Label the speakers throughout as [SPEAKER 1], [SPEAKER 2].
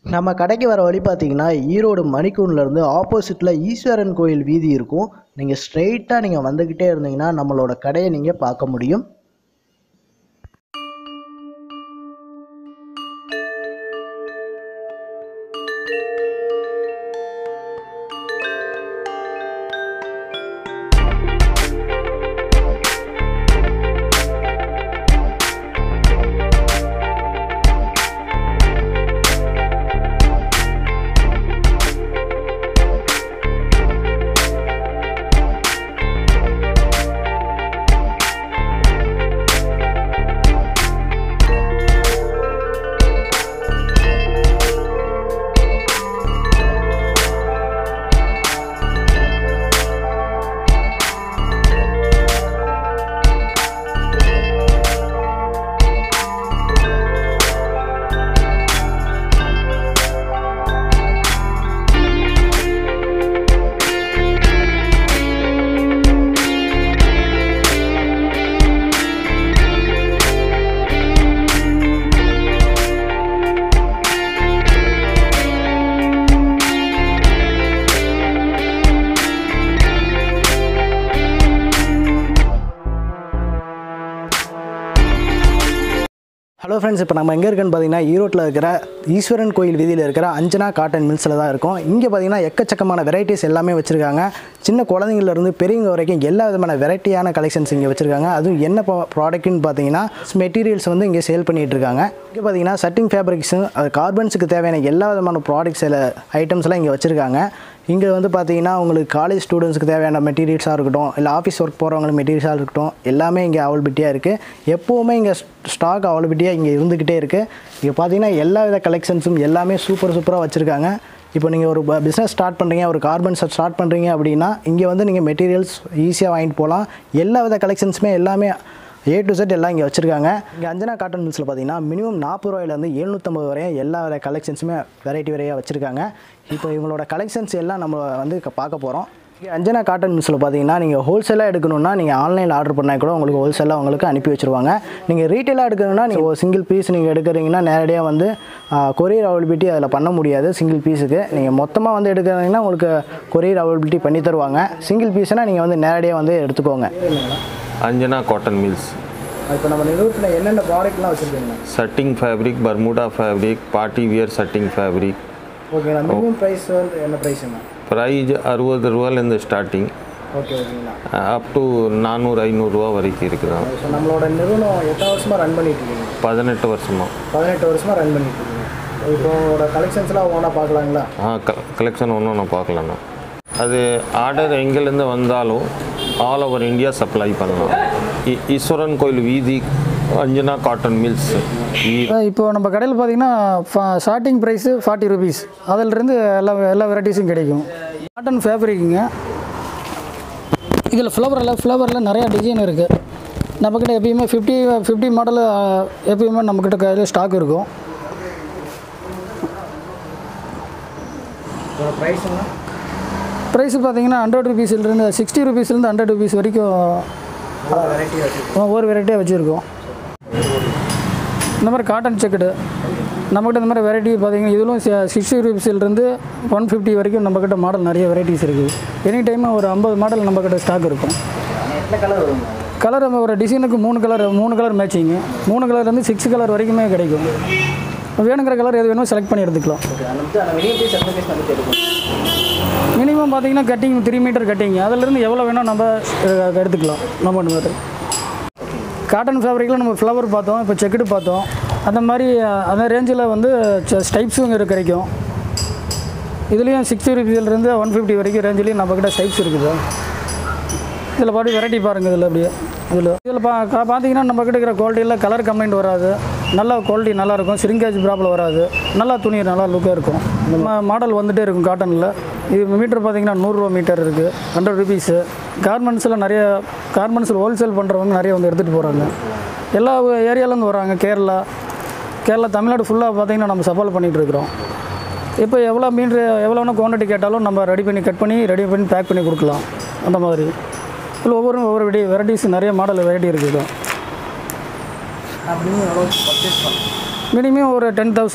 [SPEAKER 1] நம்ம கடைக்கு வர வழி பார்த்தீங்கன்னா ஈரோடு மணிக்கூண்லேருந்து ஆப்போசிட்டில் ஈஸ்வரன் கோயில் வீதி இருக்கும் நீங்கள் ஸ்ட்ரெயிட்டாக நீங்கள் வந்துக்கிட்டே இருந்தீங்கன்னா நம்மளோட கடையை நீங்கள் பார்க்க முடியும் ஹலோ ஃப்ரெண்ட்ஸ் இப்போ நம்ம எங்கே இருக்குன்னு பார்த்தீங்கன்னா ஈரோட்டில் இருக்கிற ஈஸ்வரன் கோயில் வீதியில் இருக்கிற அஞ்சனா காட்டன் மில்ஸில் தான் இருக்கோம் இங்கே பார்த்தீங்கன்னா எக்கச்சக்கமான வெரைட்டிஸ் எல்லாமே வச்சுருக்காங்க சின்ன குழந்தைங்கள்லேருந்து பெரியவங்க வரைக்கும் எல்லா விதமான வெரைட்டியான கலெக்ஷன்ஸ் இங்கே வச்சுருக்காங்க அதுவும் என்ன ப்ராடக்ட்னு பார்த்தீங்கன்னா மெட்டீரியல்ஸ் வந்து இங்கே சேல் பண்ணிகிட்டு இருக்காங்க இங்கே பார்த்தீங்கன்னா சட்டிங் ஃபேப்ரிக்ஸும் அது கார்பன்ஸுக்கு தேவையான எல்லா விதமான ப்ராடக்ட்ஸ் ஐட்டம்ஸ்லாம் இங்கே வச்சுருக்காங்க இங்கே வந்து பார்த்தீங்கன்னா உங்களுக்கு காலேஜ் ஸ்டூடெண்ட்ஸ்க்கு தேவையான மெட்டீரியல்ஸாக இருக்கட்டும் இல்லை ஆஃபீஸ் ஒர்க் போகிறவங்களுக்கு மெட்டீரியல்ஸாக இருக்கட்டும் எல்லாமே இங்கே அவைலபிலிட்டியாக இருக்குது எப்போவுமே இங்கே ஸ்டாக் அவைலபிலிட்டியாக இங்கே இருந்துக்கிட்டே இருக்குது இங்கே பார்த்தீங்கன்னா எல்லா வித கலெக்ஷன்ஸும் எல்லாமே சூப்பர் சூப்பராக வச்சுருக்காங்க இப்போ நீங்கள் ஒரு பிஸ்னஸ் ஸ்டார்ட் பண்ணுறீங்க ஒரு கார்பன்ஸை ஸ்டார்ட் பண்ணுறீங்க அப்படின்னா இங்கே வந்து நீங்கள் மெட்டீரியல்ஸ் ஈஸியாக வாங்கிட்டு போகலாம் எல்லா வித கலெக்ஷன்ஸுமே எல்லாமே ஏ டு செட் எல்லாம் இங்கே வச்சுருக்காங்க இங்கே அஞ்சனா காட்டன் மில்ஸில் பார்த்தீங்கன்னா மினிமம் நாற்பது ரூபாயிலேருந்து எழுநூற்றம்பது வரையும் எல்லா வித கலெக்ஷன்ஸுமே வெரைட்டி வெரையாக வச்சுருக்காங்க இப்போ இவங்களோட கலெக்ஷன்ஸ் எல்லாம் நம்ம வந்து க- பார்க்க போகிறோம் இங்கே அஞ்சனா காட்டன் மில்ஸில் பார்த்தீங்கன்னா நீங்கள் ஹோல்சேலாக எடுக்கணும்னா நீங்கள் ஆன்லைனில் ஆர்டர் பண்ணால் கூட உங்களுக்கு ஹோல்சேலாக உங்களுக்கு அனுப்பி வச்சுருவாங்க நீங்கள் ரீட்டெயிலாக எடுக்கணும்னா நீங்கள் ஒரு சிங்கிள் பீஸ் நீங்கள் எடுக்கிறீங்கன்னா நேரடியாக வந்து கொரியர் அவைலபிலிட்டி அதில் பண்ண முடியாது சிங்கிள் பீஸுக்கு நீங்கள் மொத்தமாக வந்து எடுக்கிறீங்கன்னா உங்களுக்கு கொரியர் அவைலபிலிட்டி பண்ணி தருவாங்க சிங்கிள் பீஸ்னால் நீங்கள் வந்து நேரடியாக வந்து எடுத்துக்கோங்க
[SPEAKER 2] अंजना कॉटन मिल्स
[SPEAKER 1] இப்போ நம்ம நிறுவனத்தில் என்னென்ன ப்ராடக்ட்லாம் வச்சுருக்கீங்க
[SPEAKER 2] suiting fabric Bermuda fabric party wear suiting fabric
[SPEAKER 1] ஓகேங்களா மினிமம் ப்ரைஸ் வந்து என்ன ப்ரைஸுங்க
[SPEAKER 2] ಪ್ರೈಸ್ ಅರವತ್ತು ರೂಪಾಯಿಲಿಂದ ಸ್ಟಾರ್ಟಿಂಗ್
[SPEAKER 1] ஓகே ஓகேங்களா
[SPEAKER 2] அப் டு நானூறு ஐநூறுரூவா வரைக்கும் இருக்குதா
[SPEAKER 1] ஸோ நம்மளோட நிறுவனம் எத்தனை வருஷமாக ரன் பண்ணிட்டு இருக்கீங்க
[SPEAKER 2] பதினெட்டு வருஷமா
[SPEAKER 1] பதினெட்டு வருஷமாக ரன் பண்ணிட்டு இருக்கீங்க இப்போ உங்களோட கலெக்ஷன்ஸ்லாம் ஒன்றா பார்க்கலாங்களா
[SPEAKER 2] ஆ க கலெக்ஷன் ஒன்று ஒன்று பார்க்கலாண்ணா அது ஆர்டர் எங்கேருந்து வந்தாலும் ஆல் ஓவர் இந்தியா சப்ளை பண்ணலாம் ஈ- ஈஸ்வரன் கோயில் வீதி அஞ்சனா காட்டன் மில்ஸ்
[SPEAKER 3] இப்போ நம்ம கடையில் பார்த்தீங்கன்னா ஸ்டார்டிங் ப்ரைஸு ஃபார்ட்டி ருபீஸ் அதிலிருந்து எல்லா எல்லா வெரைட்டிஸும் கிடைக்கும் காட்டன் ஃபேப்ரிக்குங்க இதில் ஃப்ளவரில் ஃப்ளவரில் நிறையா டிசைன் இருக்குது நம்மக்கிட்ட எப்பயுமே ஃபிஃப்டி ஃபிஃப்டி மாடல் எப்பயுமே நம்மக்கிட்ட கையில் ஸ்டாக் இருக்கும்
[SPEAKER 1] இதோட ப்ரைஸுங்க
[SPEAKER 3] ப்ரைஸ் பார்த்தீங்கன்னா ஹண்ட்ரட் ருபீஸ்லேருந்து சிக்ஸ்டி ருபீஸ்லேருந்து ஹண்ட்ரட் ருபீஸ் வரைக்கும்
[SPEAKER 1] வெரைட்டி வச்சுருக்கோம்
[SPEAKER 3] ஒவ்வொரு வெரைட்டியாக வச்சுருக்கோம் இந்த மாதிரி காட்டன் செக்குடு நம்மக்கிட்ட இந்த மாதிரி வெரைட்டி பார்த்தீங்கன்னா இதுலும் சிக்ஸ்டி ருபீஸ்லேருந்து ஒன் ஃபிஃப்டி வரைக்கும் நம்மக்கிட்ட மாடல் நிறைய வெரைட்டிஸ் இருக்குது எனி டைம் ஒரு ஐம்பது மாடல் நம்மக்கிட்ட ஸ்டாக் இருக்கும்
[SPEAKER 1] எத்தனை கலர் வருங்க
[SPEAKER 3] கலர் நம்ம ஒரு டிசைனுக்கு மூணு கலர் மூணு கலர் மேட்சிங்கு மூணு கலர்லேருந்து சிக்ஸ் கலர் வரைக்குமே கிடைக்கும் வேணுங்கிற கலர் எது வேணுமோ செலக்ட் பண்ணி எடுத்துக்கலாம்
[SPEAKER 1] ஓகே அந்த வந்து அந்த மினிமம் பீஸ் எத்தனை பீஸ் வந்து எடுக்கும்
[SPEAKER 3] மினிமம் பார்த்தீங்கன்னா கட்டிங் த்ரீ மீட்டர் கட்டிங் அதிலிருந்து எவ்வளோ வேணால் நம்ம அஹ், எடுத்துக்கலாம் நம்ம இந்த மாதிரி காட்டன் ஃபேப்ரிக்கில் நம்ம ஃப்ளவர் பார்த்தோம் இப்போ செக்குடு பார்த்தோம் அந்த மாதிரி அஹ், அந்த ரேஞ்சில் வந்து ஸ்டைப்ஸும் இங்கே கிடைக்கும் இதுலேயும் சிக்ஸ்டி ருபீஸ்லேருந்து ஒன் ஃபிஃப்டி வரைக்கும் ரேஞ்சிலையும் நம்மக்கிட்ட ஸ்டைப்ஸ் இருக்குது இதில் பாட்டு வெரைட்டி பாருங்கள் இதில் அப்படியே இதில் இதில் பா கா- பார்த்தீங்கன்னா நம்மக்கிட்ட இருக்கிற குவாலிட்டியில் கலர் கம்ப்ளைண்ட் வராது நல்ல குவாலிட்டி நல்லாயிருக்கும் சிரிங்கேஜ் ப்ராப்ளம் வராது நல்லா துணி நல்லா லுக்காக இருக்கும் இந்த மாடல் வந்துகிட்டே இருக்கும் காட்டனில் இது மீட்டர் பார்த்தீங்கன்னா நூறுரூவா மீட்டர் இருக்குது ஹண்ட்ரட் ருபீஸு கார்மெண்ட்ஸில் நிறைய கார்மெண்ட்ஸில் ஹோல்சேல் பண்ணுறவங்க நிறைய வந்து எடுத்துகிட்டு போகிறாங்க எல்லா ஏரியாலேருந்து வராங்க கேரளா கேரளா தமிழ்நாடு ஃபுல்லாக பார்த்தீங்கன்னா நம்ம சவால் பண்ணிகிட்டு இருக்கிறோம் இப்போ எவ்வளோ மீட்ரு எவ்வளோ வேணால் குவான்டிட்டி கேட்டாலும் நம்ம ரெடி பண்ணி கட் பண்ணி ரெடி பண்ணி பேக் பண்ணி கொடுக்கலாம் அந்த மாதிரி இதில் ஒவ்வொரு ஒவ்வொரு வெடி வெரைட்டிஸ் நிறைய மாடல் வெரைட்டி இருக்குது
[SPEAKER 1] அப்படின்னு எவ்வளோ பர்ச்சேஸ் பண்ணலாம்
[SPEAKER 3] மினிமம் ஒரு டென் தௌசண்ட்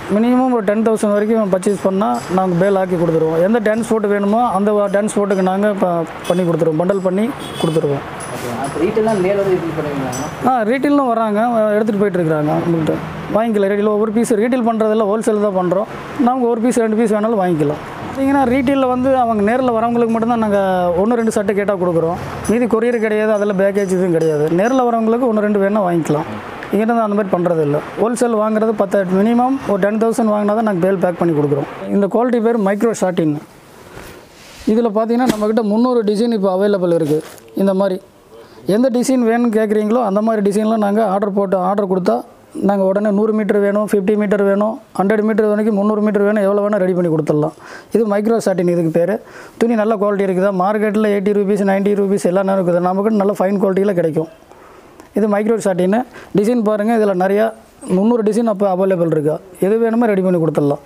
[SPEAKER 3] மினிமம் ஒரு டென் தௌசண்ட் வரைக்கும் பர்ச்சேஸ் பண்ணால் நாங்கள் பேல் ஆக்கி கொடுத்துருவோம் எந்த டான்ஸ் ஃபோட்டு வேணுமோ அந்த டான்ஸ் ஃபோட்டுக்கு நாங்கள் இப்போ பண்ணி கொடுத்துருவோம் பண்டல் பண்ணி கொடுத்துருவோம்
[SPEAKER 1] அப்போ ரீட்டெல்லாம் நேரில் வந்து இது பண்ணுவீங்களா
[SPEAKER 3] ஆ ரீட்டெயிலும் வராங்க எடுத்துகிட்டு போயிட்டு இருக்கிறாங்க உங்கள்கிட்ட வாங்கிக்கலாம் ரீட்டெயில் ஒவ்வொரு பீஸ் ரீட்டெயில் பண்ணுறதில்ல ஹோல்சேல் தான் பண்ணுறோம் நாங்கள் ஒரு பீஸ் ரெண்டு பீஸ் வேணாலும் வாங்கிக்கலாம் பார்த்தீங்கன்னா ரீட்டெயிலில் வந்து அவங்க நேரில் வரவங்களுக்கு மட்டும்தான் நாங்கள் ஒன்று ரெண்டு சட்டை கேட்டால் கொடுக்குறோம் மீதி கொரியர் கிடையாது அதில் பேக்கேஜ் இதுவும் கிடையாது நேரில் வரவங்களுக்கு ஒன்று ரெண்டு வேணால் வாங்கிக்கலாம் இங்கிட்ட அந்த மாதிரி பண்ணுறது இல்லை ஹோல்சேல் வாங்குறது பத்து மினிமம் ஒரு டென் தௌசண்ட் வாங்கினா தான் நாங்கள் பேல் பேக் பண்ணி கொடுக்குறோம் இந்த குவாலிட்டி பேர் மைக்ரோ ஷார்ட்டின் இதில் பார்த்தீங்கன்னா நம்மக்கிட்ட முந்நூறு டிசைன் இப்போ அவைலபிள் இருக்குது இந்த மாதிரி எந்த டிசைன் வேணும்னு கேட்குறீங்களோ அந்த மாதிரி டிசைனில் நாங்கள் ஆர்டர் போட்டு ஆர்டர் கொடுத்தா நாங்கள் உடனே நூறு மீட்டர் வேணும் ஃபிஃப்டி மீட்டர் வேணும் ஹண்ட்ரட் மீட்டர் வரைக்கும் முந்நூறு மீட்டர் வேணும் எவ்வளோ வேணால் ரெடி பண்ணி கொடுத்துடலாம் இது மைக்ரோ சாட்டின் இதுக்கு பேர் துணி நல்ல குவாலிட்டி இருக்குதா மார்க்கெட்டில் எயிட்டி ருபீஸ் நைன்ட்டி ருபீஸ் எல்லா நேரம் இருக்குது நமக்கு நல்ல ஃபைன் குவாலிட்டியில் கிடைக்கும் இது மைக்ரோ சாட்டின்னு டிசைன் பாருங்கள் இதில் நிறையா முந்நூறு டிசைன் அப்போ அவைலபிள் இருக்கா எது வேணுமோ ரெடி பண்ணி கொடுத்துடலாம்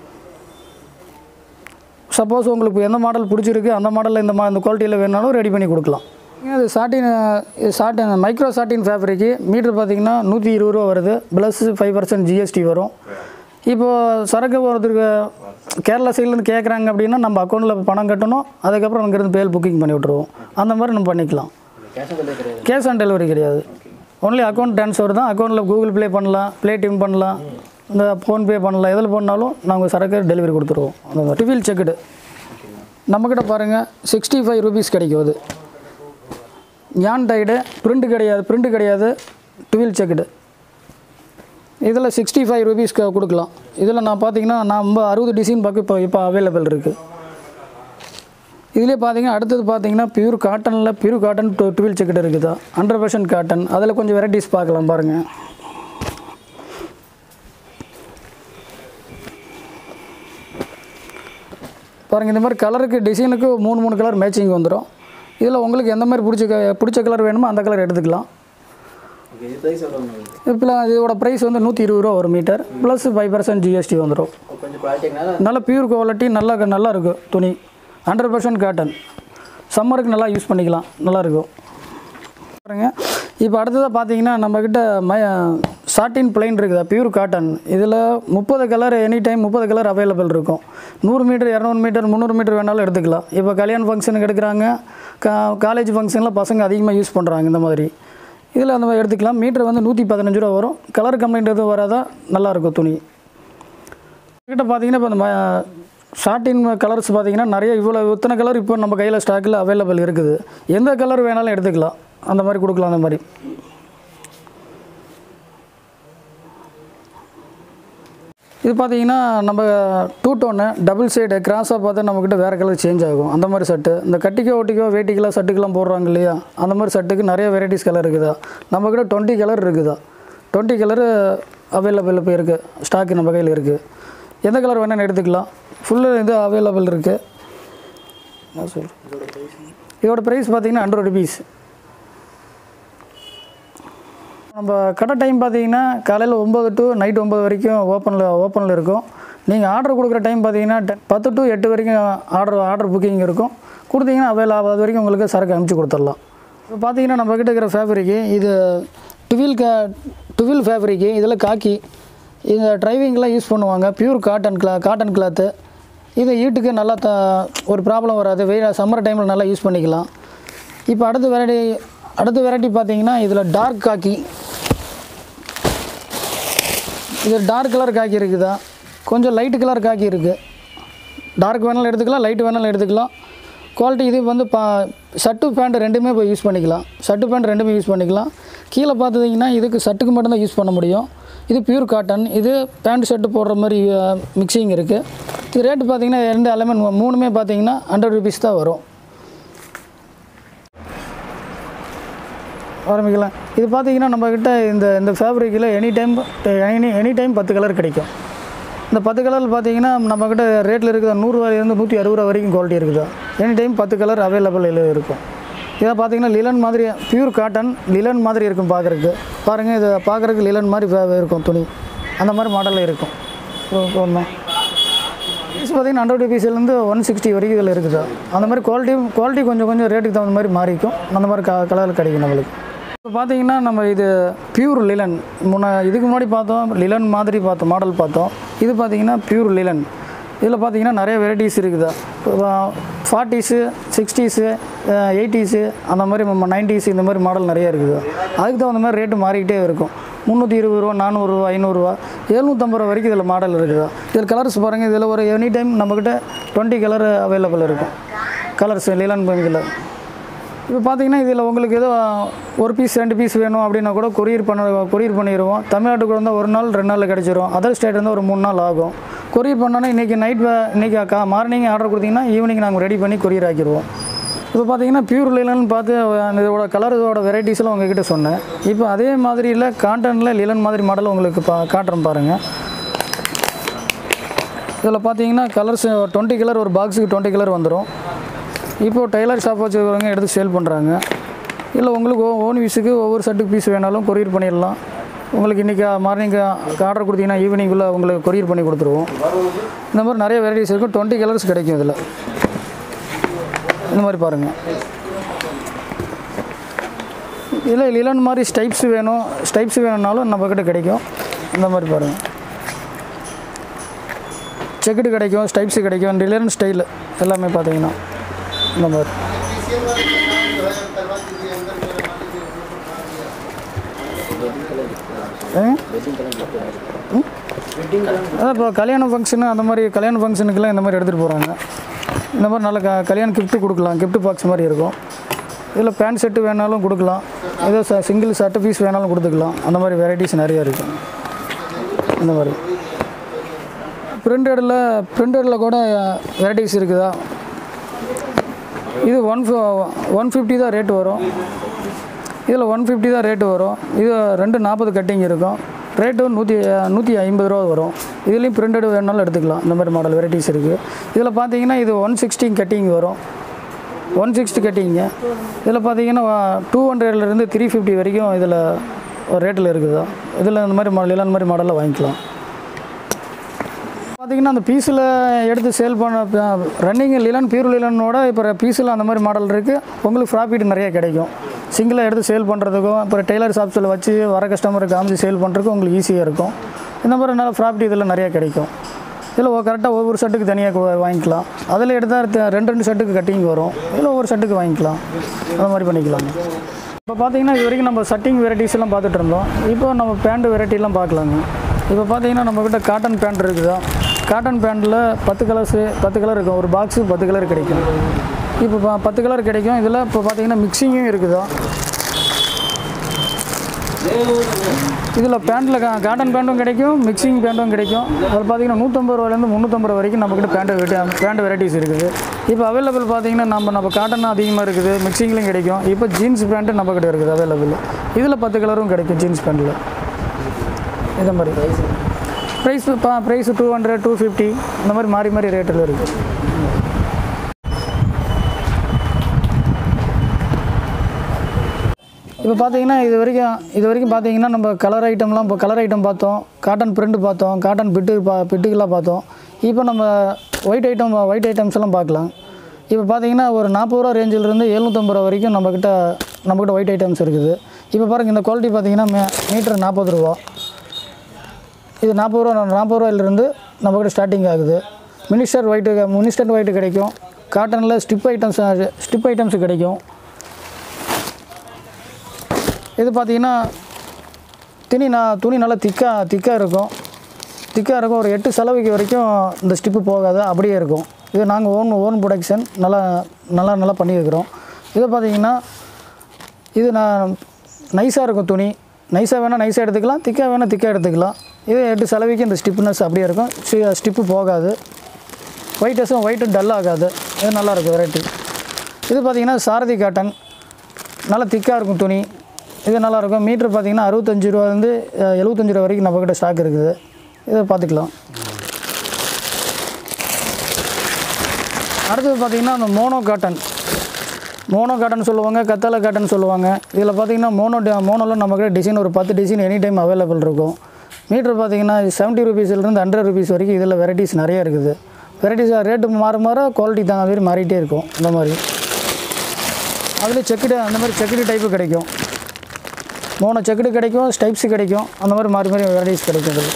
[SPEAKER 3] சப்போஸ் உங்களுக்கு எந்த மாடல் பிடிச்சிருக்கு அந்த மாடலில் இந்த மா இந்த குவாலிட்டியில் வேணாலும் ரெடி பண்ணி கொடுக்கலாம் இது சாட்டின் இது சாட்டின் மைக்ரோ சாட்டின் ஃபேப்ரிக்கு மீட்டர் பார்த்தீங்கன்னா நூற்றி இருபது ரூபா வருது ப்ளஸ் ஃபைவ் பர்சன்ட் ஜிஎஸ்டி வரும் இப்போது சரக்கு ஒருத்தருக்கு கேரளா சைட்லேருந்து கேட்குறாங்க அப்படின்னா நம்ம அக்கௌண்ட்டில் பணம் கட்டணும் அதுக்கப்புறம் அங்கேருந்து பேல் புக்கிங் பண்ணி விட்ருவோம் அந்த மாதிரி நம்ம பண்ணிக்கலாம்
[SPEAKER 1] கேஷ் ஆன் டெலிவரி கிடையாது
[SPEAKER 3] கேஷ் ஆன் டெலிவரி கிடையாது ஒன்லி அக்கௌண்ட் ட்ரான்ஸ்ஃபர் தான் அக்கௌண்ட்டில் கூகுள் ப்ளே பண்ணலாம் ப்ளே டிம் பண்ணலாம் இந்த ஃபோன்பே பண்ணலாம் எதில் பண்ணாலும் நாங்கள் சரக்கு டெலிவரி கொடுத்துருவோம் அந்த மாதிரி டிவில் செக்குடு நம்மக்கிட்ட பாருங்கள் சிக்ஸ்டி ஃபைவ் ருபீஸ் கிடைக்கும் அது ஞான் டைடு பிரிண்ட் கிடையாது பிரிண்ட் கிடையாது டுவெல் செக்குடு இதில் சிக்ஸ்டி ஃபைவ் ருபீஸ்க்கு கொடுக்கலாம் இதில் நான் பார்த்தீங்கன்னா நம்ம அறுபது டிசைன் பக்கம் இப்போ இப்போ அவைலபிள் இருக்குது இதுலேயே பார்த்தீங்கன்னா அடுத்தது பார்த்தீங்கன்னா பியூர் காட்டனில் pure cotton two twill checked இருக்குதா ஹண்ட்ரட் பர்சன்ட் காட்டன் அதில் கொஞ்சம் வெரைட்டிஸ் பார்க்கலாம் பாருங்கள் பாருங்கள் இந்த மாதிரி கலருக்கு டிசைனுக்கு மூணு மூணு கலர் மேட்சிங் வந்துடும் இதில் உங்களுக்கு எந்த மாதிரி பிடிச்ச க- பிடிச்ச கலர் வேணுமோ அந்த கலர் எடுத்துக்கலாம்
[SPEAKER 1] ஓகே இது ப்ரைஸ் எவ்வளோ உங்களுக்கு
[SPEAKER 3] இப்போ இதோட ப்ரைஸ் வந்து நூற்றி இருபது ரூபா ஒரு metre plus five percent GST வந்துடும்
[SPEAKER 1] கொஞ்சம் குவாலிட்டினால
[SPEAKER 3] நல்ல பியூர் குவாலிட்டி நல்லா நல்லா இருக்கும் துணி ஹண்ட்ரட் பர்சன்ட் காட்டன் சம்மருக்கு நல்லா யூஸ் பண்ணிக்கலாம் நல்லா இருக்கும் பாருங்க இப்போ அடுத்ததாக பார்த்தீங்கன்னா நம்மக்கிட்ட ம சாட்டின் பிளைன் இருக்குதா பியூர் காட்டன் இதில் முப்பது கலர் எனி டைம் முப்பது கலர் அவைலபிள் இருக்கும் நூறு மீட்டர் இரநூறு மீட்டர் முந்நூறு மீட்டர் வேணாலும் எடுத்துக்கலாம் இப்போ கல்யாண ஃபங்க்ஷனுக்கு எடுக்கிறாங்க கா காலேஜ் ஃபங்க்ஷனில் பசங்க அதிகமாக யூஸ் பண்ணுறாங்க இந்த மாதிரி இதில் அந்த மாதிரி எடுத்துக்கலாம் மீட்டர் வந்து நூற்றி பதினஞ்சு ரூபா வரும் கலர் கம்ப்ளைண்ட் எதுவும் வராதா நல்லாயிருக்கும் துணி கிட்ட பார்த்தீங்கன்னா இப்போ நம்ம ஷார்ட்டின் கலர்ஸ் பார்த்தீங்கன்னா நிறைய இவ்வளோ இத்தனை கலர் இப்போ நம்ம கையில் ஸ்டாக்கில் அவைலபிள் இருக்குது எந்த கலர் வேணாலும் எடுத்துக்கலாம் அந்த மாதிரி கொடுக்கலாம் அந்த மாதிரி இது பார்த்தீங்கன்னா நம்ம டூ டோனு டபுள் சைடு கிராஸாக பார்த்தா நம்மக்கிட்ட வேறு கலர் சேஞ்ச் ஆகும் அந்த மாதிரி சட்டு இந்த கட்டிக்கோ ஒட்டிக்கோ வேட்டிக்கெல்லாம் சட்டுக்கெல்லாம் போடுறாங்க இல்லையா அந்த மாதிரி சட்டுக்கு நிறைய வெரைட்டிஸ் கலர் இருக்குதா நம்மக்கிட்ட டுவெண்ட்டி கலர் இருக்குதா டுவெண்ட்டி கலரு அவைலபிள் இப்போ இருக்குது ஸ்டாக்கு நம்ம கையில் இருக்குது எந்த கலர் வேணாலும் எடுத்துக்கலாம் ஃபுல்லு இது அவைலபிள் இருக்குது நான் சொல்கிறேன் இதோட ப்ரைஸ் பார்த்தீங்கன்னா ஹண்ட்ரட் ருபீஸ் நம்ம கடை டைம் பார்த்தீங்கன்னா காலையில் ஒம்பது டு நைட் ஒம்பது வரைக்கும் ஓப்பனில் ஓப்பனில் இருக்கும் நீங்கள் ஆர்டர் கொடுக்குற டைம் பார்த்தீங்கன்னா டென் பத்து டு எட்டு வரைக்கும் ஆர்டர் ஆர்டர் புக்கிங் இருக்கும் கொடுத்தீங்கன்னா அவைல் ஆகாத வரைக்கும் உங்களுக்கு சரக்கு அனுப்பிச்சி கொடுத்துடலாம் இப்போ பார்த்தீங்கன்னா நம்ம கிட்ட இருக்கிற ஃபேப்ரிக்கு இது டுவில் கா டுவில் ஃபேப்ரிக்கு இதில் காக்கி இந்த டிரைவிங்லாம் யூஸ் பண்ணுவாங்க பியூர் காட்டன் கிளா காட்டன் கிளாத்து இது ஈட்டுக்கு நல்லா த ஒரு ப்ராப்ளம் வராது வெயில் சம்மர் டைமில் நல்லா யூஸ் பண்ணிக்கலாம் இப்போ அடுத்த வெரைட்டி அடுத்த வெரைட்டி பார்த்தீங்கன்னா இதில் டார்க் காக்கி இது டார்க் கலர் காக்கி இருக்குதா கொஞ்சம் லைட்டு கலர் காக்கி இருக்குது டார்க் வேணாலும் எடுத்துக்கலாம் லைட் வேணாலும் எடுத்துக்கலாம் குவாலிட்டி இது வந்து பா ஷர்ட்டு பேண்ட் ரெண்டுமே இப்போ யூஸ் பண்ணிக்கலாம் ஷர்ட்டு பேண்ட் ரெண்டுமே யூஸ் பண்ணிக்கலாம் கீழே பார்த்தீங்கன்னா இதுக்கு ஷர்ட்டுக்கு மட்டும்தான் யூஸ் பண்ண முடியும் இது பியூர் காட்டன் இது பேண்ட் ஷர்ட்டு போடுற மாதிரி மிக்சிங் இருக்குது இது ரேட்டு பார்த்தீங்கன்னா ரெண்டு எலமெண்ட் மூணுமே பார்த்தீங்கன்னா ஹண்ட்ரட் ருபீஸ் தான் வரும் ஆரம்பிக்கலாம் இது பார்த்தீங்கன்னா நம்மக்கிட்ட இந்த இந்த ஃபேப்ரிக்கில் any time any any time பத்து கலர் கிடைக்கும் இந்த பத்து கலர் பார்த்தீங்கன்னா நம்மக்கிட்ட ரேட்டில் இருக்குது நூறுரூவாயிலேருந்து நூற்றி அறுபது ரூபா வரைக்கும் குவாலிட்டி இருக்குது எனி டைம் பத்து கலர் அவைலபிள் இருக்கும் இதை பார்த்தீங்கன்னா லிலன் மாதிரி பியூர் காட்டன் லிலன் மாதிரி இருக்கும் பார்க்குறதுக்கு பாருங்கள் இது பார்க்குறதுக்கு லிலன் மாதிரி வே- இருக்கும் துணி அந்த மாதிரி மாடலில் இருக்கும் ஒன்று பீஸ் பார்த்தீங்கன்னா ஹண்ட்ரட் ருபீஸ்லேருந்து ஒன் சிக்ஸ்டி வரைக்கும் இதில் இருக்குது அந்த மாதிரி குவாலிட்டி குவாலிட்டி கொஞ்சம் கொஞ்சம் ரேட்டுக்கு தகுந்த மாதிரி மாறிக்கும் அந்த மாதிரி க கலர் கிடைக்கும் நம்மளுக்கு இப்போ பார்த்தீங்கன்னா நம்ம இது பியூர் லிலன் முன்ன இதுக்கு முன்னாடி பார்த்தோம் லிலன் மாதிரி பார்த்தோம் மாடல் பார்த்தோம் இது பார்த்தீங்கன்னா பியூர் லிலன் இதில் பார்த்தீங்கன்னா நிறைய வெரைட்டிஸ் இருக்குது ஃபார்ட்டிஸு சிக்ஸ்டீஸு எயிட்டிஸு அந்த மாதிரி நைன்டிஸ் இந்த மாதிரி மாடல் நிறைய இருக்குது அதுக்கு தகுந்த மாதிரி ரேட்டு மாறிக்கிட்டே இருக்கும் முந்நூற்றி இருபது ரூபா நானூறுரூவா ஐநூறுரூவா எழுநூற்றம்பது ரூபா வரைக்கும் இதில் மாடல் இருக்குது இதில் கலர்ஸ் பாருங்கள் இதில் ஒரு எனி டைம் நம்மக்கிட்ட டுவெண்ட்டி கலர் அவைலபிள் இருக்கும் கலர்ஸ் லிலன் இதில் இப்போ பார்த்தீங்கன்னா இதில் உங்களுக்கு ஏதோ ஒரு பீஸ் ரெண்டு பீஸ் வேணும் அப்படின்னா கூட கொரியர் பண்ண கொரியர் பண்ணிடுவோம் தமிழ்நாட்டுக்கு வந்தால் ஒரு நாள் ரெண்டு நாளில் கிடச்சிரும் அதர் ஸ்டேட் இருந்தால் ஒரு மூணு நாள் ஆகும் கொரியர் பண்ணோன்னா இன்றைக்கி நைட் இன்றைக்கி கா மார்னிங் ஆர்டர் கொடுத்தீங்கன்னா ஈவினிங் நாங்கள் ரெடி பண்ணி கொரியர் ஆக்கிடுவோம் இப்போ பார்த்தீங்கன்னா பியூர் லிலன் பார்த்து அந்த இதோட கலர் இதோட வெரைட்டிஸ்லாம் உங்ககிட்ட சொன்னேன் இப்போ அதே மாதிரி இல்லை காட்டனில் லிலன் மாதிரி மாடல் உங்களுக்கு பா காட்டுறேன் பாருங்கள் இதில் பார்த்தீங்கன்னா கலர்ஸ் டுவெண்ட்டி கலர் ஒரு பாக்ஸுக்கு டுவெண்ட்டி கலர் வந்துடும் இப்போது டெய்லர் ஷாப் வச்சுருக்கிறவங்க எடுத்து சேல் பண்ணுறாங்க இல்லை உங்களுக்கு ஓன் வீஸுக்கு ஒவ்வொரு செட்டுக்கு பீஸ் வேணாலும் கொரியர் பண்ணிடலாம் உங்களுக்கு இன்றைக்கி மார்னிங் ஆர்டர் கொடுத்தீங்கன்னா ஈவினிங்குள்ளே உங்களுக்கு கொரியர் பண்ணி கொடுத்துருவோம் இந்த மாதிரி நிறைய வெரைட்டிஸ் இருக்கும் டுவெண்ட்டி கலர்ஸ் கிடைக்கும் இதில் இந்த மாதிரி பாருங்கள் இதில் லிலன் மாதிரி ஸ்டைப்ஸ் வேணும் ஸ்டைப்ஸ் வேணும்னாலும் நம்மக்கிட்ட கிடைக்கும் இந்த மாதிரி பாருங்கள் செக்குடு கிடைக்கும் ஸ்டைப்ஸ் கிடைக்கும் லிலன் ஸ்டைல் எல்லாமே பார்த்தீங்கன்னா இந்த மாதிரி ஏங்க? ம்? அதான் இப்போ கல்யாண ஃபங்க்ஷனு அந்த மாதிரி கல்யாண ஃபங்க்ஷனுக்கெல்லாம் இந்த மாதிரி எடுத்துகிட்டு போகிறாங்க இந்த மாதிரி நல்ல க கல்யாண கிஃப்ட்டு கொடுக்கலாம் கிஃப்ட் பாக்ஸ் மாதிரி இருக்கும் இதில் பேண்ட் செட்டு வேணாலும் கொடுக்கலாம் ஏதோ ச சிங்கிள் ஷர்ட்டு பீஸ் வேணாலும் கொடுத்துக்கலாம் அந்த மாதிரி வெரைட்டிஸ் நிறையா இருக்குது இந்த மாதிரி பிரிண்டடில் பிரிண்டடில் கூட வெரைட்டிஸ் இருக்குதா இது ஒன் ஒன் ஃபிஃப்டி தான் ரேட்டு வரும் இதில் ஒன் ஃபிஃப்டி தான் ரேட்டு வரும் இது ரெண்டு நாற்பது கட்டிங் இருக்கும் ரேட்டு நூற்றி நூற்றி ஐம்பது ரூபா வரும் இதுலேயும் பிரிண்டட் வேணுனாலும் எடுத்துக்கலாம் இந்த மாதிரி மாடல் வெரைட்டிஸ் இருக்குது இதில் பார்த்தீங்கன்னா இது ஒன் சிக்ஸ்டின் கட்டிங் வரும் ஒன் சிக்ஸ்டி கட்டிங்க இதில் பார்த்தீங்கன்னா டூ ஹண்ட்ரட்லேருந்து த்ரீ ஃபிஃப்டி வரைக்கும் இதில் ரேட்டில் இருக்குதா இதில் இந்த மாதிரி மாடல் இந்த மாதிரி மாடலில் வாங்கிக்கலாம் பார்த்தீங்கன்னா அந்த பீஸில் எடுத்து சேல் பண்ண ரன்னிங் லிலன் பியூர் லிலனோட இப்போ பீஸில் அந்த மாதிரி மாடல் இருக்குது உங்களுக்கு ப்ராஃபிட் நிறைய கிடைக்கும் சிங்கிளாக எடுத்து சேல் பண்ணுறதுக்கும் அப்புறம் டெய்லர் ஷாப்ஸில் வச்சு வர கஸ்டமருக்கு காமிச்சு சேல் பண்ணுறதுக்கும் உங்களுக்கு ஈஸியாக இருக்கும் இந்த மாதிரி நல்ல ப்ராஃபிட் இதில் நிறைய கிடைக்கும் இதில் கரெக்டாக ஒவ்வொரு செட்டுக்கு தனியாக வாங்கிக்கலாம் அதில் எடுத்தால் த- ரெண்டு ரெண்டு செட்டுக்கு கட்டிங் வரும் இதில் ஒவ்வொரு செட்டுக்கு வாங்கிக்கலாம் அந்த மாதிரி பண்ணிக்கலாம் இப்போ பார்த்தீங்கன்னா இது வரைக்கும் நம்ம சட்டிங் வெரைட்டிஸ் எல்லாம் பார்த்துட்டு இருந்தோம் இப்போ நம்ம பேண்ட் வெரைட்டிலாம் பார்க்கலாங்க இப்போ பார்த்தீங்கன்னா நம்மக்கிட்ட காட்டன் பேண்ட் இருக்குதா காட்டன் பேண்ட்டில் பத்து கலர்ஸு பத்து கலர் இருக்கும் ஒரு பாக்ஸு பத்து கலர் கிடைக்கும் இப்போ ப- பத்து கலர் கிடைக்கும் இதில் இப்போ பார்த்தீங்கன்னா மிக்சிங்கும் இருக்குதா இதில் பேண்ட்டில் கா காட்டன் பேண்ட்டும் கிடைக்கும் மிக்சிங் பேண்ட்டும் கிடைக்கும் அதில் பார்த்தீங்கன்னா நூற்றம்பது ரூபாயிலேருந்து முந்நூற்றம்பது ரூபா வரைக்கும் நம்மக்கிட்ட பேண்ட் பேண்ட் வெரைட்டிஸ் இருக்குது இப்போ அவைலபிள் பார்த்தீங்கன்னா நம்ம நம்ம காட்டன் அதிகமாக இருக்குது மிக்சிங்லையும் கிடைக்கும் இப்போ ஜீன்ஸ் பேண்ட்டு நம்மக்கிட்ட இருக்குது அவைலபிள் இதில் பத்து கலரும் கிடைக்கும் ஜீன்ஸ் பேண்ட்டில் இந்த மாதிரி ப்ரைஸ் பா price two hundred two fifty இந்த மாதிரி மாறி மாறி ரேட்டில் இருக்குது இப்போ பார்த்தீங்கன்னா இது வரைக்கும் இது வரைக்கும் பார்த்தீங்கன்னா நம்ம கலர் ஐட்டம்லாம் இப்போ கலர் ஐட்டம் பார்த்தோம் காட்டன் பிரிண்ட் பார்த்தோம் காட்டன் பிட்டு பா பிட்டுக்கெல்லாம் பார்த்தோம் இப்போ நம்ம ஒயிட் ஐட்டம் ஒயிட் ஐட்டம்ஸ் எல்லாம் பார்க்கலாம் இப்போ பார்த்தீங்கன்னா ஒரு நாற்பது ரூபா ரேஞ்சிலிருந்து எழுநூற்றம்பது ரூபா வரைக்கும் நம்மக்கிட்ட நம்மக்கிட்ட ஒயிட் ஐட்டம்ஸ் இருக்குது இப்போ பாருங்கள் இந்த குவாலிட்டி பார்த்தீங்கன்னா மீ மீட்டர் நாற்பது ரூபா இது நாற்பது ரூபா நாற்பது ரூபாயிலிருந்து நம்மக்கிட்ட ஸ்டார்டிங் ஆகுது மினிஸ்டர் ஒயிட்டு மினிஸ்டர் ஒயிட்டு கிடைக்கும் காட்டனில் ஸ்டிப் ஐட்டம்ஸ் ஸ்டிப் ஐட்டம்ஸ் கிடைக்கும் இது பார்த்தீங்கன்னா துணி நான் துணி நல்லா திக்காக திக்காக இருக்கும் திக்காக இருக்கும் ஒரு எட்டு செலவுக்கு வரைக்கும் இந்த ஸ்டிப்பு போகாது அப்படியே இருக்கும் இது நாங்கள் ஓன் ஓன் ப்ரொடக்ஷன் நல்லா நல்லா நல்லா பண்ணியிருக்கிறோம் இது பார்த்தீங்கன்னா இது நான் நைஸாக இருக்கும் துணி நைஸாக வேணால் நைஸாக எடுத்துக்கலாம் திக்காக வேணால் திக்காக எடுத்துக்கலாம் இது எட்டு செலவுக்கு இந்த ஸ்டிப்னஸ் அப்படியே இருக்கும் ஸ்டிப்பு போகாது ஒயிட்டஸும் ஒயிட்டு டல் ஆகாது இது நல்லா இருக்கும் வெரைட்டி இது பார்த்தீங்கன்னா சாரதி காட்டன் நல்லா திக்காக இருக்கும் துணி இது நல்லா இருக்கும் மீட்ரு பார்த்தீங்கன்னா அறுபத்தஞ்சு ரூபாலேருந்து எழுபத்தஞ்சு ரூபா வரைக்கும் நம்மக்கிட்ட ஸ்டாக் இருக்குது இதை பார்த்துக்கலாம் அடுத்தது பார்த்தீங்கன்னா அந்த மோனோ காட்டன் மோனோ காட்டன் சொல்லுவாங்க கத்தாழை காட்டன் சொல்லுவாங்க இதில் பார்த்தீங்கன்னா மோனோ மோனோவில் நம்மக்கிட்ட டிசைன் ஒரு பத்து டிசைன் எனி டைம் அவைலபிள் இருக்கும் மீட்ரு பார்த்தீங்கன்னா செவன்ட்டி ருபீஸ்லேருந்து ஹண்ட்ரட் ருபீஸ் வரைக்கும் இதில் வெரைட்டிஸ் நிறைய இருக்குது வெரைட்டிஸ் ரேட்டு மாற மாற குவாலிட்டி தகுந்த மாதிரி மாறிட்டே இருக்கும் இந்த மாதிரி அதில் செக்குடு அந்த மாதிரி செக்குடு டைப்பு கிடைக்கும் மோனோ செக்குடு கிடைக்கும் ஸ்டைப்ஸ் கிடைக்கும் அந்த மாதிரி மாறி மாறி வெரைட்டிஸ் கிடைக்கும் இதில்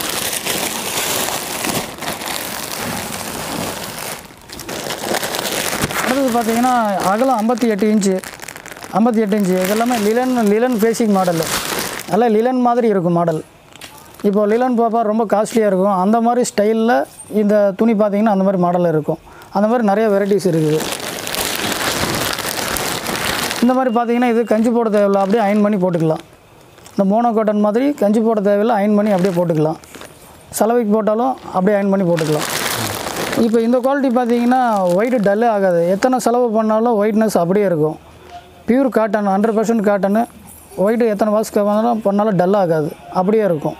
[SPEAKER 3] அடுத்தது பார்த்தீங்கன்னா அகலம் ஐம்பத்தி எட்டு இன்ச்சு ஐம்பத்தி எட்டு இன்ச்சு இதெல்லாமே லிலன் லிலன் பேசிக் மாடல் நல்லா லிலன் மாதிரி இருக்கும் மாடல் இப்போ லிலன் பாப்பா ரொம்ப காஸ்ட்லியாக இருக்கும் அந்த மாதிரி ஸ்டைலில் இந்த துணி பார்த்தீங்கன்னா அந்த மாதிரி மாடல் இருக்கும் அந்த மாதிரி நிறைய வெரைட்டிஸ் இருக்குது இந்த மாதிரி பார்த்தீங்கன்னா இது கஞ்சி போட தேவையில்ல அப்படியே அயன் பண்ணி போட்டுக்கலாம் இந்த மோனோ காட்டன் மாதிரி கஞ்சி போட தேவையில்ல அயன் பண்ணி அப்படியே போட்டுக்கலாம் சலவைக்கு போட்டாலும் அப்படியே அயன் பண்ணி போட்டுக்கலாம் இப்போ இந்த குவாலிட்டி பார்த்தீங்கன்னா ஒயிட் டல்லே ஆகாது எத்தனை செலவு பண்ணாலும் ஒயிட்னஸ் அப்படியே இருக்கும் pure cotton hundred percent cotton white எத்தனை வாஷ்க்கு வந்தாலும் பண்ணாலும் டல் ஆகாது அப்படியே இருக்கும்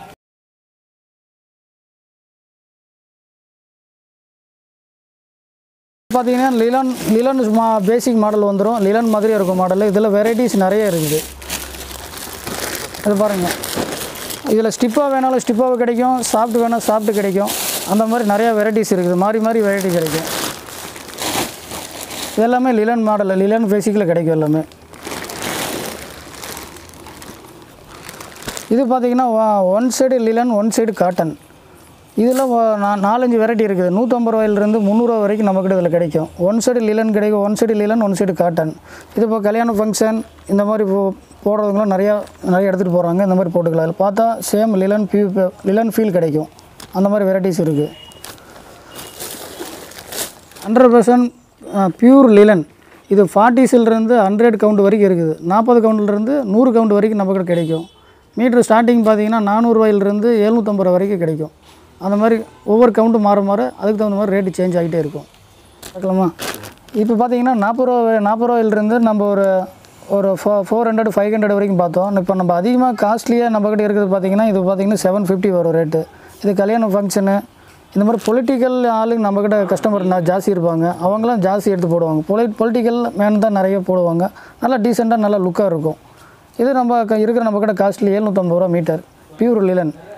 [SPEAKER 3] பார்த்தீங்கன்னா லிலன் லிலன் மா பேசிக் மாடல் வந்துடும் லிலன் மாதிரி இருக்கும் மாடல் இதில் வெரைட்டிஸ் நிறைய இருக்குது இது பாருங்கள் இதில் ஸ்டிப்பாக வேணாலும் ஸ்டிப்பாக கிடைக்கும் சாஃப்ட் வேணால் சாஃப்ட் கிடைக்கும் அந்த மாதிரி நிறையா வெரைட்டிஸ் இருக்குது மாறி மாறி வெரைட்டி கிடைக்கும் இது எல்லாமே லிலன் மாடல் லிலன் பேசிக்கில் கிடைக்கும் எல்லாமே இது பார்த்தீங்கன்னா one side linen one side cotton இதில் நான் நாலஞ்சு வெரைட்டி இருக்குது நூற்றம்பது ரூபாயிலிருந்து முந்நூறுரூவா வரைக்கும் நம்மக்கிட்ட இதில் கிடைக்கும் ஒன் சைடு லிலன் கிடைக்கும் one side linen one side cotton இது இப்போ கல்யாண ஃபங்க்ஷன் இந்த மாதிரி போ போடுறவங்களாம் நிறையா நிறைய எடுத்துகிட்டு போகிறாங்க இந்த மாதிரி போட்டுக்கலாம் இதில் பார்த்தா same linen few linen feel கிடைக்கும் அந்த மாதிரி வெரைட்டிஸ் இருக்குது ஹண்ட்ரட் பர்சன்ட் பியூர் லிலன் இது ஃபார்ட்டிஸ்லேருந்து ஹண்ட்ரட் கவுண்ட் வரைக்கும் இருக்குது நாற்பது கவுண்ட்லேருந்து நூறு கவுண்ட் வரைக்கும் நம்மக்கிட்ட கிடைக்கும் மீட்ரு ஸ்டார்டிங் பார்த்தீங்கன்னா நானூறுரூவாயிலிருந்து எழுநூற்றம்பது ரூபா வரைக்கும் கிடைக்கும் அந்த மாதிரி ஒவ்வொரு கவுண்ட்டு மாற மாற அதுக்கு தகுந்த மாதிரி ரேட்டு சேஞ்ச் ஆகிட்டே இருக்கும் பார்க்கலாமா இப்போ பார்த்தீங்கன்னா நாற்பது ரூபா நாற்பது ரூபாயிலிருந்து நம்ம ஒரு ஒரு ஃபோ ஃபோர் ஹண்ட்ரட் ஃபைவ் ஹண்ட்ரட் வரைக்கும் பார்த்தோம் இப்போ நம்ம அதிகமாக காஸ்ட்லியாக நம்மக்கிட்ட இருக்கிறது பார்த்தீங்கன்னா இது பார்த்தீங்கன்னா செவன் ஃபிஃப்டி வரும் ரேட்டு இது கல்யாண ஃபங்க்ஷனு இந்த மாதிரி பொலிட்டிக்கல் ஆளுங்க நம்மக்கிட்ட கஸ்டமர் நான் ஜாஸ்தி இருப்பாங்க அவங்களாம் ஜாஸ்தி எடுத்து போடுவாங்க பொலி பொலிட்டிக்கல் மேன் தான் நிறைய போடுவாங்க நல்லா டீசெண்டாக நல்லா லுக்காக இருக்கும் இது நம்ம க- இருக்கிற நம்மக்கிட்ட காஸ்ட்லி எழுநூற்றம்பது ரூபா மீட்டர் பியூர் லிலன்